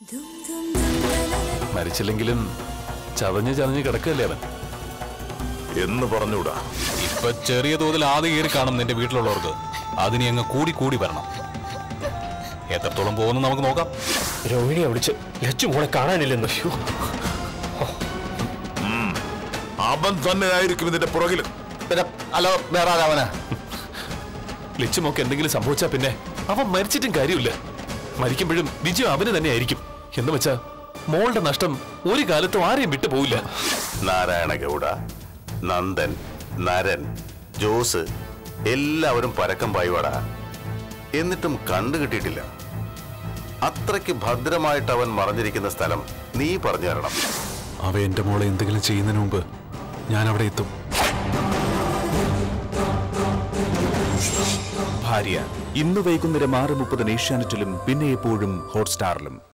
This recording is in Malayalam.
മരിച്ചില്ലെങ്കിലും ചതഞ്ഞ് ചതഞ്ഞ് കിടക്കല്ലേ അവൻ എന്ന് പറഞ്ഞൂടാ ഇപ്പൊ ചെറിയ തോതിൽ ആദ്യം കയറി കാണും നിന്റെ വീട്ടിലുള്ളവർക്ക് അതിനി അങ്ങ് കൂടി കൂടി വരണം എത്രത്തോളം പോകുന്നു നമുക്ക് നോക്കാം രോഹിണിയെ വിളിച്ച് ലച്ചു മോളെ കാണാനില്ലെന്ന് അയ്യോ അവൻ തന്നെ ആയിരിക്കും ഇതിന്റെ പുറകിൽ പിന്നെ അല്ല വേറെ ആരാവനാ ലിച്ചുമൊക്കെ എന്തെങ്കിലും സംഭവിച്ചാ പിന്നെ അവൻ മരിച്ചിട്ടും കാര്യമില്ല മരിക്കുമ്പോഴും വിജയം അവന് തന്നെ ആയിരിക്കും എന്ന് വെച്ചാ മോളുടെ നഷ്ടം ഒരു കാലത്തും ആരെയും വിട്ടു പോവില്ല നാരായണ ഗൗഡ നന്ദൻ നരൻ ജോസ് എല്ലാവരും പരക്കം പായ്വാടാ എന്നിട്ടും കണ്ടു കിട്ടിയിട്ടില്ല അത്രയ്ക്ക് ഭദ്രമായിട്ട് അവൻ മറഞ്ഞിരിക്കുന്ന സ്ഥലം നീ പറഞ്ഞു തരണം അവ എന്റെ മോളെ എന്തെങ്കിലും ചെയ്യുന്നതിന് മുമ്പ് ഞാൻ അവിടെ എത്തും ഭാര്യ ഇന്ന് വൈകുന്നേരം ആറ് മുപ്പതിന് ഏഷ്യാനെറ്റിലും പിന്നെ എപ്പോഴും ഹോട്ട്സ്റ്റാറിലും